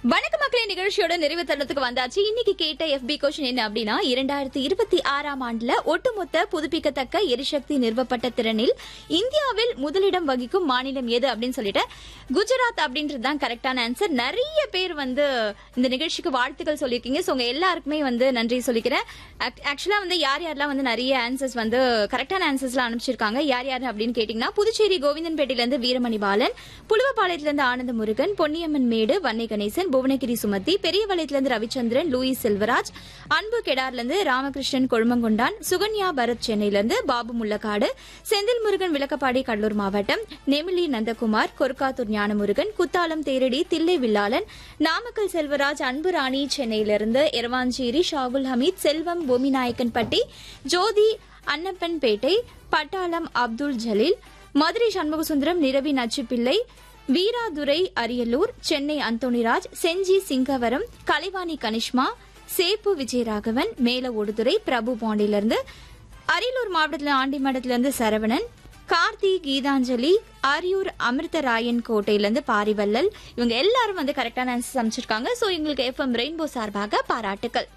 வணக்க மக்களே நிகழ்ச்சியோட நிறைவு தருணத்துக்கு வந்தாச்சு இன்னைக்கு கேட்ட எஃபி கொஸ்டின் என்ன அப்படின்னா இரண்டாயிரத்தி இருபத்தி ஆறாம் ஆண்டுல ஒட்டுமொத்த புதுப்பிக்கத்தக்க எரிசக்தி நிறுவப்பட்ட திறனில் இந்தியாவில் முதலிடம் வகிக்கும் மாநிலம் எது அப்படின்னு சொல்லிட்டு குஜராத் அப்படின்றது தான் கரெக்டான ஆன்சர் நிறைய பேர் வந்து இந்த நிகழ்ச்சிக்கு வாழ்த்துக்கள் சொல்லியிருக்கீங்க ஸோ உங்க எல்லாருக்குமே வந்து நன்றி சொல்லிக்கிறேன் ஆக்சுவலா வந்து யார் யாரெல்லாம் வந்து நிறைய ஆன்சர்ஸ் வந்து கரெக்டான ஆன்சர்ஸ்லாம் அனுப்பிச்சிருக்காங்க யார் யார் அப்படின்னு கேட்டீங்கன்னா புதுச்சேரி கோவிந்தன்பேட்டையில இருந்து வீரமணி பாலன் புலுவப்பாளையத்துல இருந்து ஆனந்த முருகன் பொன்னியம்மன் மேடு வன்னை கணேசன் புவனகிரி சுமதி பெரியவளையத்துல இருந்து ரவிச்சந்திரன் லூயிஸ் செல்வராஜ் அன்பு கெடார்ல இருந்து ராமகிருஷ்ணன் கொழுமங்கொண்டான் சுகன்யா பரத் சென்னையில இருந்து பாபு முள்ளக்காடு செந்தில் முருகன் விளக்கப்பாடி கடலூர் மாவட்டம் நெமிலி நந்தகுமார் கொர்க்காத்தூர் ஞானமுருகன் குத்தாலம் தேரடி தில்லை வில்லாளன் நாமக்கல் செல்வராஜ் அன்பு ராணி சென்னையிலிருந்து எரவாஞ்சேரி ஷாகுல் ஹமீத் செல்வம் பூமிநாயக்கன்பட்டி ஜோதி அன்னப்பன்பேட்டை பட்டாளம் அப்துல் ஜலீல் மதுரை சண்முகசுந்தரம் நிரவி நச்சுப்பிள்ளை வீராதுரை அரியலூர் சென்னை அந்தோணிராஜ் செஞ்சி சிங்கவரம் கலைவாணி கனிஷ்மா சேப்பு விஜயராகவன் மேல ஒடுதுறை பிரபு பாண்டியிலிருந்து அரியலூர் மாவட்டத்தில் ஆண்டிமடத்திலிருந்து சரவணன் கார்த்தி கீதாஞ்சலி அரியூர் அமிர்தராயன் கோட்டையிலிருந்து பாரிவல்லல் இவங்க எல்லாரும் வந்து கரெக்டான ஆன்சர் அமைச்சிருக்காங்க சோ எங்களுக்கு எஃப்எம் ரெயின்போ சார்பாக பாராட்டுக்கள்